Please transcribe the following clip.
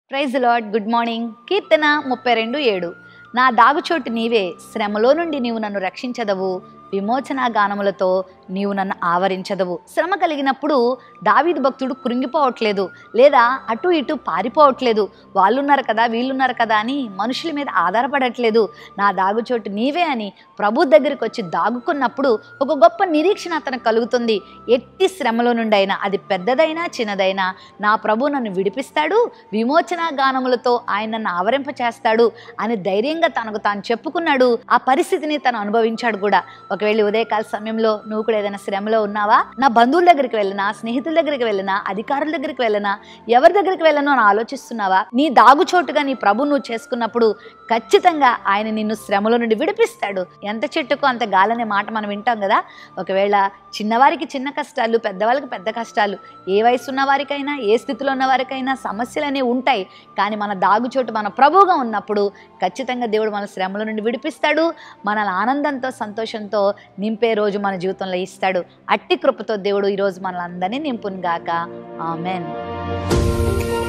praise లాడ్ good morning Keerthana ముప్పై రెండు ఏడు నా దాగుచోటు నీవే శ్రమలో నుండి నీవు నన్ను రక్షించదవు విమోచన గానములతో నీవు నన్ను ఆవరించదవు శ్రమ కలిగినప్పుడు దావీదు భక్తుడు కృంగిపోవట్లేదు లేదా అటు ఇటు పారిపోవట్లేదు వాళ్ళున్నారు కదా వీళ్ళున్నారు కదా అని మనుషుల మీద ఆధారపడట్లేదు నా దాగుచోటు నీవే అని ప్రభు దగ్గరికి వచ్చి దాగుకున్నప్పుడు ఒక గొప్ప నిరీక్షణ అతను కలుగుతుంది ఎట్టి శ్రమలో నుండి అయినా అది పెద్దదైనా చిన్నదైనా నా ప్రభు నన్ను విడిపిస్తాడు విమోచన గానములతో ఆయన నన్ను ఆవరింప చేస్తాడు అని ధైర్యంగా తనకు తాను చెప్పుకున్నాడు ఆ పరిస్థితిని తను అనుభవించాడు కూడా ఒకవేళ ఉదయకాల సమయంలో నువ్వు కూడా ఏదైనా శ్రమలో ఉన్నావా నా బంధువుల దగ్గరికి వెళ్ళినా స్నేహితుల దగ్గరికి వెళ్ళినా అధికారుల దగ్గరికి వెళ్ళినా ఎవరి దగ్గరికి వెళ్ళను అని ఆలోచిస్తున్నావా నీ దాగుచోటుగా నీ ప్రభు నువ్వు చేసుకున్నప్పుడు ఖచ్చితంగా ఆయన నిన్ను శ్రమలో నుండి విడిపిస్తాడు ఎంత చెట్టుకు అంత గాలనే మాట మనం వింటాం కదా ఒకవేళ చిన్నవారికి చిన్న కష్టాలు పెద్దవాళ్ళకి పెద్ద కష్టాలు ఏ వయసు ఉన్న వారికైనా ఏ స్థితిలో ఉన్న వారికైనా సమస్యలు అనేవి ఉంటాయి కానీ మన దాగుచోటు మన ప్రభువుగా ఉన్నప్పుడు ఖచ్చితంగా దేవుడు మన శ్రమల నుండి విడిపిస్తాడు మనల్ని ఆనందంతో సంతోషంతో నింపే రోజు మన జీవితంలో ఇస్తాడు అట్టి కృపతో దేవుడు ఈరోజు మనల్ని అందరినీ నింపును గాక ఆమెన్